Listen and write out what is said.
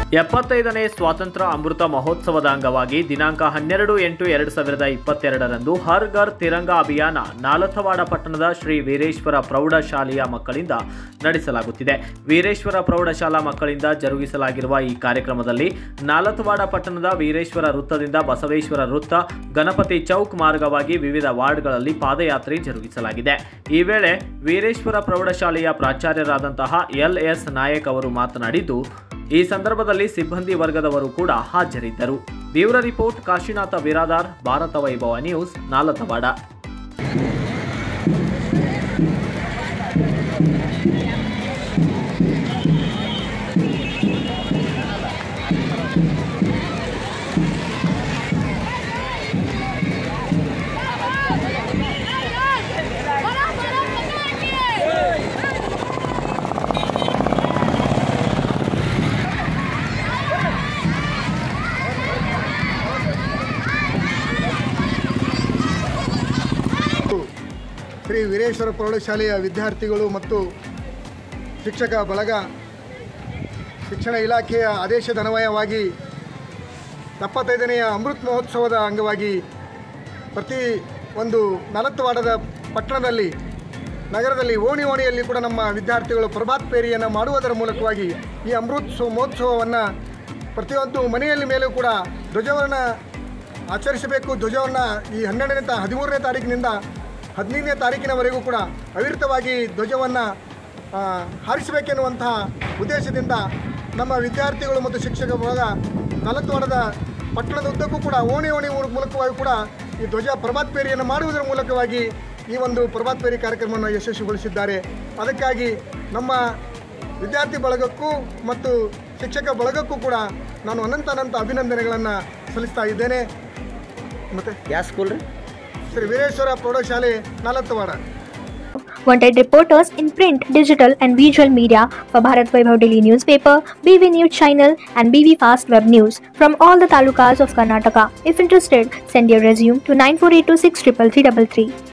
ಎಪ್ಪತ್ತೈದನೇ ಸ್ವಾತಂತ್ರ್ಯ ಅಮೃತ ಮಹೋತ್ಸವದ ಅಂಗವಾಗಿ ದಿನಾಂಕ ಹನ್ನೆರಡು ಎಂಟು ಎರಡು ಸಾವಿರದ ಇಪ್ಪತ್ತೆರಡರಂದು ಹರ್ ಘರ್ ತಿರಂಗ ಅಭಿಯಾನ ನಾಲಥವಾಡ ಪಟ್ಟಣದ ಶ್ರೀ ವೀರೇಶ್ವರ ಪ್ರೌಢಶಾಲೆಯ ಮಕ್ಕಳಿಂದ ನಡೆಸಲಾಗುತ್ತಿದೆ ವೀರೇಶ್ವರ ಪ್ರೌಢಶಾಲಾ ಮಕ್ಕಳಿಂದ ಜರುಗಿಸಲಾಗಿರುವ ಈ ಕಾರ್ಯಕ್ರಮದಲ್ಲಿ ನಾಲಥವಾಡ ಪಟ್ಟಣದ ವೀರೇಶ್ವರ ವೃತ್ತದಿಂದ ಬಸವೇಶ್ವರ ವೃತ್ತ ಗಣಪತಿ ಚೌಕ್ ಮಾರ್ಗವಾಗಿ ವಿವಿಧ ವಾರ್ಡ್ಗಳಲ್ಲಿ ಪಾದಯಾತ್ರೆ ಜರುಗಿಸಲಾಗಿದೆ ಈ ವೇಳೆ ವೀರೇಶ್ವರ ಪ್ರೌಢಶಾಲೆಯ ಪ್ರಾಚಾರ್ಯರಾದಂತಹ ಎಲ್ ಎಸ್ ನಾಯಕ್ ಅವರು ಮಾತನಾಡಿದ್ದು ಈ ಸಂದರ್ಭದಲ್ಲಿ ಸಿಬ್ಬಂದಿ ವರ್ಗದವರು ಕೂಡ ಹಾಜರಿದ್ದರು bureau report Kashinatha Biradar Bharata Vaibhava news Nalatwad Shri Veereshwara ಪ್ರೌಢಶಾಲೆಯ ವಿದ್ಯಾರ್ಥಿಗಳು ಮತ್ತು ಶಿಕ್ಷಕ ಬಳಗ ಶಿಕ್ಷಣ ಇಲಾಖೆಯ ಆದೇಶದನ್ವಯವಾಗಿ ಎಪ್ಪತ್ತೈದನೆಯ ಅಮೃತ್ ಮಹೋತ್ಸವದ ಅಂಗವಾಗಿ ಪ್ರತಿ ಒಂದು ನಲತ್ತುವಾಡದ ಪಟ್ಟಣದಲ್ಲಿ ನಗರದಲ್ಲಿ ಓಣಿ ಓಣಿಯಲ್ಲಿ ಕೂಡ ನಮ್ಮ ವಿದ್ಯಾರ್ಥಿಗಳು ಪ್ರಭಾತ್ ಪೇರಿಯನ್ನು ಮಾಡುವುದರ ಮೂಲಕವಾಗಿ ಈ ಅಮೃತ್ ಸು- ಮಹೋತ್ಸವವನ್ನು ಪ್ರತಿಯೊಂದು ಮನೆಯಲ್ಲಿ ಮೇಲೂ ಕೂಡ ಧ್ವಜವನ್ನು ಆಚರಿಸಬೇಕು ಧ್ವಜವನ್ನು ಈ ಹನ್ನೆರಡನೇ ತಾ ಹದಿಮೂರನೇ ತಾರೀಕಿನಿಂದ ಹದಿನೈದನೇ ತಾರೀಕಿನವರೆಗೂ ಕೂಡ ಅವಿರತವಾಗಿ ಧ್ವಜವನ್ನು ಹಾರಿಸಬೇಕೆನ್ನುವಂತಹ ಉದ್ದೇಶದಿಂದ ನಮ್ಮ ವಿದ್ಯಾರ್ಥಿಗಳು ಮತ್ತು ಶಿಕ್ಷಕ ವರ್ಗ ನಲತ್ವಾಡದ ಪಟ್ಟಣದ ಉದ್ದಕ್ಕೂ ಕೂಡ ಓಣಿ ಓಣಿ ಮೂಲ- ಮೂಲಕವಾಗಿ ಕೂಡ ಈ ಧ್ವಜ ಪ್ರಭಾತ್ ಪೇರಿಯನ್ನು ಮಾಡುವುದರ ಮೂಲಕವಾಗಿ ಈ ಒಂದು ಪ್ರಭಾತ್ ಪೇರಿ ಕಾರ್ಯಕ್ರಮವನ್ನು ಯಶಸ್ವಿಗೊಳಿಸಿದ್ದಾರೆ ಅದಕ್ಕಾಗಿ ನಮ್ಮ ವಿದ್ಯಾರ್ಥಿ ಬಳಗಕ್ಕೂ ಮತ್ತು ಶಿಕ್ಷಕ ಬಳಗಕ್ಕೂ ಕೂಡ ನಾನು ಅನಂತ ಅನಂತ ಅಭಿನಂದನೆಗಳನ್ನು ಸಲ್ಲಿಸ್ತಾ ಇದ್ದೇನೆ ಮತ್ತು ಯಾವ ಸ್ಕೂಲ್ ರೀ ಶ್ರೀ ವೀರೇಶ್ವರ ಪ್ರೌಢಶಾಲೆ ನಾಲತ್ತವಾಡ Wanted reporters in print, digital, and visual media for Bharat Vaibhav Daily Newspaper, BV News Channel, and BV Fast Web News from all the talukas of Karnataka. If interested, send your resume to 9482633333.